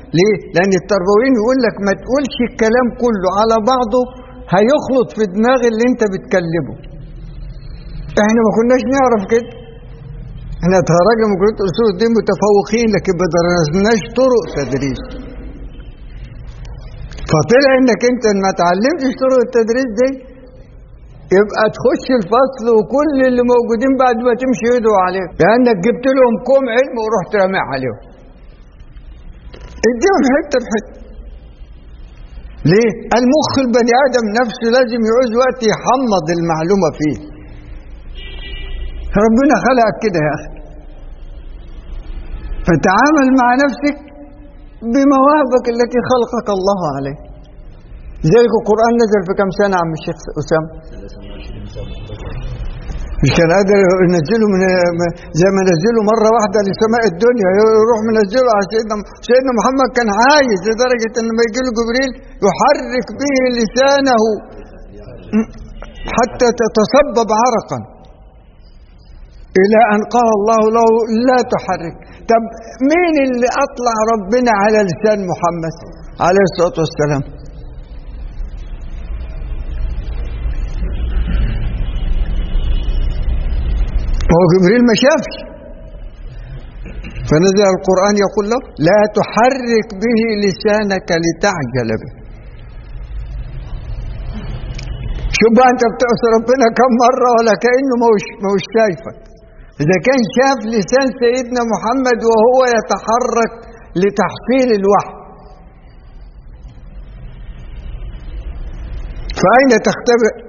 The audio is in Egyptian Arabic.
ليه؟ لأن التربويين يقول لك ما تقولش الكلام كله على بعضه هيخلط في دماغ اللي أنت بتكلمه. إحنا ما كناش نعرف كده. إحنا اتخرجنا من كلية أصول الدين متفوقين لكن ما درسناش طرق تدريس. فطلع إنك أنت ما اتعلمتش طرق التدريس دي يبقى تخش الفصل وكل اللي موجودين بعد ما تمشي يدعوا عليك لانك جبت لهم كوم علم ورحت رامع عليهم اديهم حته بحته ليه؟ المخ البني ادم نفسه لازم يعوز وقت يحمض المعلومه فيه ربنا خلقك كده يا اخي فتعامل مع نفسك بمواهبك التي خلقك الله عليه ذلك القرآن نزل في كم سنة عم الشيخ أسامة مش كان قادر ينزله من زي ما نزله مرة واحدة لسماء الدنيا يروح منزله على سيدنا سيدنا محمد كان عايز لدرجة إن لما يجي له جبريل يحرك به لسانه حتى تتصبب عرقا إلى أن قال الله له لا تحرك طب مين اللي أطلع ربنا على لسان محمد عليه الصلاة والسلام هو جبريل ما شافش فنزل القرآن يقول له لا تحرك به لسانك لتعجل به شوف بقى انت بتعصي ربنا كم مرة ولا كأنه موش, موش شايفك إذا كان شاف لسان سيدنا محمد وهو يتحرك لتحصيل الوحي فأين تختبئ